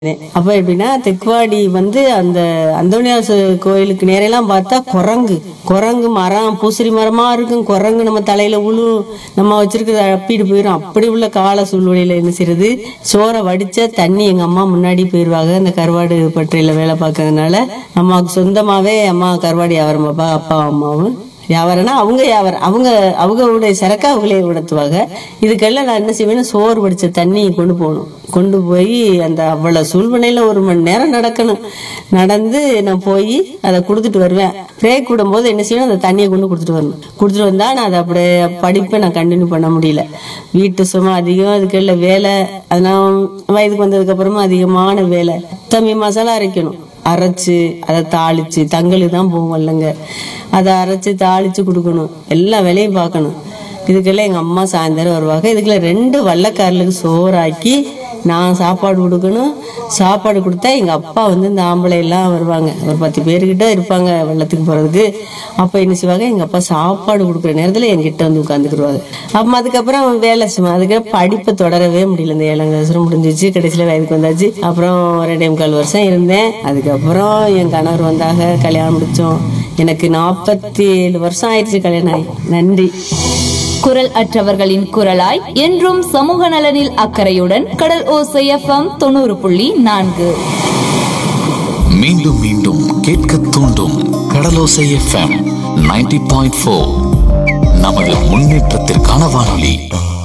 அப்ப எப்படின்னா தெக்குவாடி வந்து அந்த அந்தோனியார் கோயிலுக்கு நேரெல்லாம் பார்த்தா குரங்கு குரங்கு மரம் பூசரி மரமா இருக்கும் குரங்கு நம்ம தலையில உழு நம்ம வச்சிருக்கிறத அப்பிட்டு போயிடும் அப்படி உள்ள கால சூழ்நிலையில என்ன செய்யறது சோறை வடிச்ச தண்ணி எங்க அம்மா முன்னாடி போயிருவாங்க அந்த கருவாடு பட்டறையில வேலை பார்க்கறதுனால அம்மாவுக்கு சொந்தமாவே அம்மா கருவாடு வியாபாரம் பாப்பா அப்பா அம்மாவும் வியாபாரம்னா அவங்க வியாபாரம் அவங்க அவங்களுடைய சரக்கை அவங்களே உணர்த்துவாங்க இதுக்கெல்லாம் நான் என்ன செய்வேன்னா சோறு வடிச்ச தண்ணி கொண்டு போகணும் கொண்டு போய் அந்த அவ்வளோ சூழ்நிலையில் ஒரு மணி நேரம் நடக்கணும் நடந்து நான் போய் அதை கொடுத்துட்டு வருவேன் பிரேக் விடும்போது என்ன செய்யணும் அந்த தண்ணியை கொண்டு கொடுத்துட்டு வரணும் கொடுத்துட்டு வந்தா நான் அதை அப்படியே படிப்பை நான் கண்டினியூ பண்ண முடியல வீட்டு சும்மா அதிகம் அதுக்கெல்லாம் வேலை அதெல்லாம் வயதுக்கு வந்ததுக்கு அப்புறமா அதிகமான வேலை தம்பி மசாலா அரைக்கணும் அரைச்சு அதை தாளிச்சு தங்களுக்கு தான் போகும் இல்லைங்க அதை அரைச்சு தாளிச்சு கொடுக்கணும் எல்லா வேலையும் பார்க்கணும் இதுக்கெல்லாம் எங்கள் அம்மா சாயந்தரம் வருவாங்க இதுக்கெல்லாம் ரெண்டு வள்ளக்காரலுக்கு சோறாக்கி நான் சாப்பாடு கொடுக்கணும் சாப்பாடு கொடுத்தா எங்கள் அப்பா வந்து இந்த ஆம்பளை எல்லாம் வருவாங்க ஒரு பத்து பேர்கிட்ட இருப்பாங்க வெள்ளத்துக்கு போகிறதுக்கு அப்போ என்ன செய்வாங்க எங்கள் அப்பா சாப்பாடு கொடுக்குற நேரத்தில் என்கிட்ட வந்து உட்காந்துக்கிடுவாங்க அப்போ அதுக்கப்புறம் வேலை சும்மா அதுக்கப்புறம் படிப்பை தொடரவே முடியல இந்த ஏழாம் வருஷம் முடிஞ்சிச்சு கடைசியில் வயதுக்கு வந்தாச்சு அப்புறம் ரெண்டே முக்கால் வருஷம் இருந்தேன் அதுக்கப்புறம் என் கணவர் வந்தாக கல்யாணம் முடித்தோம் எனக்கு நாற்பத்தி ஏழு வருஷம் ஆயிடுச்சு கல்யாணம் ஆகி நன்றி குரல் அற்றவர்களின் குரலாய் என்றும் சமூக நலனில் அக்கறையுடன் கடல் ஓசை எஃப்எம் தொண்ணூறு புள்ளி நான்கு மீண்டும் மீண்டும் கேட்க தூண்டும் Kadalosai FM ninety point four நமது முன்னேற்றத்திற்கான வானொலி